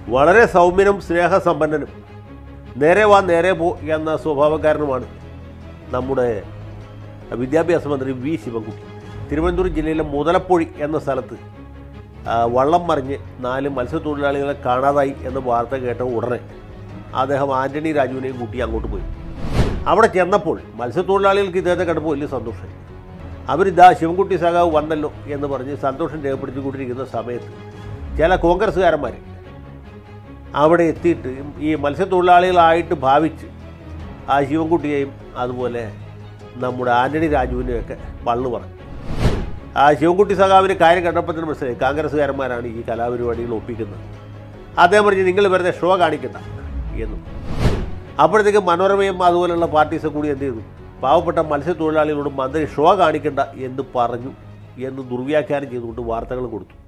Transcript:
വളരെ സൗമ്യനും സ്നേഹസമ്പന്നനും നേരെ വാ നേരെ പോ എന്ന സ്വഭാവക്കാരനുമാണ് നമ്മുടെ വിദ്യാഭ്യാസ മന്ത്രി വി ശിവൻകുട്ടി തിരുവനന്തപുരം ജില്ലയിലെ മുതലപ്പൊഴി എന്ന സ്ഥലത്ത് ആ, വള്ളം മറിഞ്ഞ് നാല് മത്സ്യത്തൊഴിലാളികളെ കാണാതായി എന്ന വാർത്ത കേട്ട ഉടനെ അദ്ദേഹം ആന്റണി രാജുവിനെയും കൂട്ടി അങ്ങോട്ട് പോയി അവിടെ ചെന്നപ്പോൾ മത്സ്യത്തൊഴിലാളികൾക്ക് ഇദ്ദേഹത്തെ കണ്ടപ്പോൾ വലിയ സന്തോഷമായി അവരിതാ ശിവൻകുട്ടി സഖാവ് വന്നല്ലോ എന്ന് പറഞ്ഞ് സന്തോഷം രേഖപ്പെടുത്തിക്കൊണ്ടിരിക്കുന്ന സമയത്ത് ചില കോൺഗ്രസ്സുകാരന്മാർ അവിടെ എത്തിയിട്ട് ഈ മത്സ്യത്തൊഴിലാളികളായിട്ട് ഭാവിച്ച് ആ ശിവൻകുട്ടിയെയും അതുപോലെ നമ്മുടെ ആന്റണി രാജുവിനെയൊക്കെ വള്ളു പറഞ്ഞു ആ ശിവൻകുട്ടി സഖാവിന് കാര്യം കണ്ടപ്പോൾ തന്നെ മനസ്സിലായി കോൺഗ്രസ്സുകാരന്മാരാണ് ഈ കലാപരിപാടികൾ ഒപ്പിക്കുന്നത് അദ്ദേഹം പറഞ്ഞ് നിങ്ങൾ വെറുതെ ഷോ കാണിക്കണ്ട എന്നും അപ്പോഴത്തേക്ക് മനോരമയും അതുപോലെയുള്ള പാർട്ടീസ് കൂടി എന്ത് ചെയ്തു പാവപ്പെട്ട മത്സ്യത്തൊഴിലാളികളോട് മന്ത്രി ഷോ കാണിക്കണ്ട എന്ന് പറഞ്ഞു എന്ന് ദുർവ്യാഖ്യാനം ചെയ്തുകൊണ്ട് വാർത്തകൾ കൊടുത്തു